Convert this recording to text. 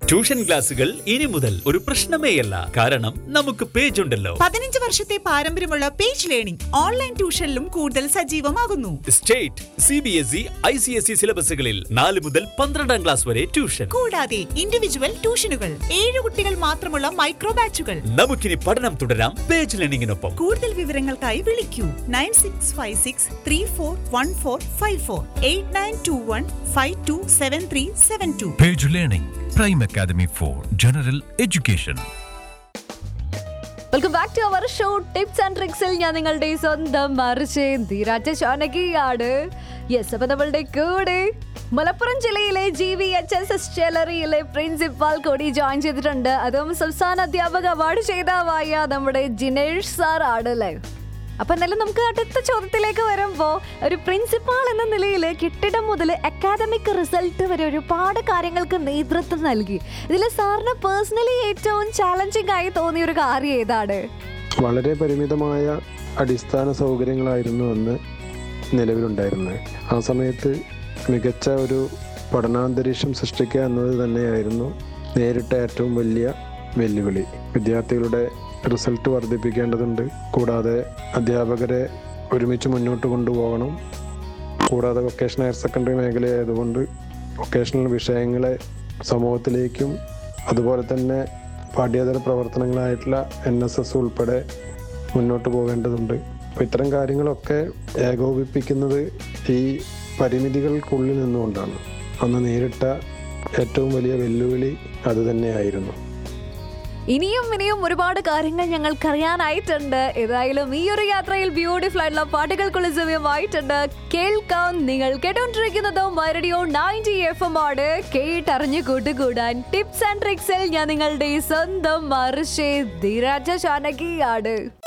Tuition ക്ലാസുകൾ ഇനി മുതൽ ഒരു പ്രശ്നമേയല്ല കാരണം നമുക്ക് പേജ് ഉണ്ടല്ലോ പതിനഞ്ച് വർഷത്തെ പാരമ്പര്യമുള്ള പേജ് ലേണിംഗ് ഓൺലൈൻ ട്യൂഷനിലും കൂടുതൽ സജീവമാകുന്നു state C B S E I C S E സിലബസുകളിൽ നാല് മുതൽ പന്ത്രണ്ടാം ക്ലാസ് വരെ ട്യൂഷൻ കൂടാതെ ഇൻഡിവിജ്വൽ ട്യൂഷനുകൾ ഏഴ് കുട്ടികൾ മാത്രമുള്ള മൈക്രോ ബാച്ചുകൾ നമുക്കിനി പഠനം തുടരാം പേജ് ലേണിംഗിനൊപ്പം കൂടുതൽ വിവരങ്ങൾക്കായി വിളിക്കൂ nine six five six three four one four five four eight nine two one five two seven three seven two Page Learning, Prime Academy for General Education. Welcome back to our show tips and ട്രിക്സിൽ ഞാൻ നിങ്ങളുടെ സ്വന്തം മറിച്ച് ധീരാജ ചാനകിയാണ് yes അപ്പൊ നമ്മളുടെ കൂടെ മലപ്പുറം ജില്ലയിലെ G V H S S ജ്വല്ലറിയിലെ പ്രിൻസിപ്പാൾ കൂടി ജോയിൻ ചെയ്തിട്ടുണ്ട് അതും സംസ്ഥാന അധ്യാപക അവാർഡ് ചെയ്താവായ നമ്മുടെ ജിനേഷ് സാർ ആണ് അല്ലേ അപ്പൊ എന്നാലും നമുക്ക് അടുത്ത ചോദ്യത്തിലേക്ക് വരുമ്പോ ഒരു പ്രിൻസിപ്പാൾ എന്ന നിലയിൽ കെട്ടിടം മുതൽ അക്കാദമിക് റിസൾട്ട് വരെ ഒരുപാട് കാര്യങ്ങൾക്ക് നേതൃത്വം നൽകി ഇതിൽ സാറിന് പേഴ്സണലി ഏറ്റവും ചാലഞ്ചിങ് ആയി തോന്നിയ ഒരു കാര്യം ഏതാണ് വളരെ പരിമിതമായ അടിസ്ഥാന സൗകര്യങ്ങളായിരുന്നു അന്ന് നിലവിലുണ്ടായിരുന്നത് ആ സമയത്ത് മികച്ച ഒരു പഠനാന്തരീക്ഷം സൃഷ്ടിക്കുക എന്നത് തന്നെയായിരുന്നു നേരിട്ട ഏറ്റവും വലിയ വെല്ലുവിളി വിദ്യാർത്ഥികളുടെ റിസൾട്ട് വർദ്ധിപ്പിക്കേണ്ടതുണ്ട് കൂടാതെ അധ്യാപകരെ ഒരുമിച്ച് മുന്നോട്ട് കൊണ്ടുപോകണം കൂടാതെ വൊക്കേഷണൽ ഹയർ സെക്കൻഡറി മേഖലയായതുകൊണ്ട് വൊക്കേഷണൽ വിഷയങ്ങളെ സമൂഹത്തിലേക്കും അതുപോലെ തന്നെ പാഠ്യേതര പ്രവർത്തനങ്ങളായിട്ടുള്ള എൻ എസ് എസ് ഉൾപ്പെടെ മുന്നോട്ട് പോകേണ്ടതുണ്ട് അപ്പോൾ ഇത്തരം കാര്യങ്ങളൊക്കെ ഏകോപിപ്പിക്കുന്നത് ഈ പരിമിതികൾക്കുള്ളിൽ നിന്നുകൊണ്ടാണ് അന്ന് നേരിട്ട ഏറ്റവും വലിയ വെല്ലുവിളി അത് തന്നെയായിരുന്നു ഇനിയും ഇനിയും ഒരുപാട് കാര്യങ്ങൾ ഞങ്ങൾക്കറിയാനായിട്ടുണ്ട് ഏതായാലും ഈ ഒരു യാത്രയിൽ ബ്യൂട്ടിഫുൾ ആയിട്ടുള്ള പാട്ടുകൾക്കുള്ള സമയമായിട്ടുണ്ട് കേൾക്കാം നിങ്ങൾ കേട്ടോണ്ടിരിക്കുന്നത് മരടിയോ നയൻറ്റി എഫ് എം ആണ് കേട്ടറിഞ്ഞു കൂട്ടുകൂടാൻ ടിപ്സ് ആൻഡ് ട്രിക്സിൽ ഞാൻ നിങ്ങളുടെ സ്വന്തം മറിഷേ ധീരാജ ചാനകിയാണ്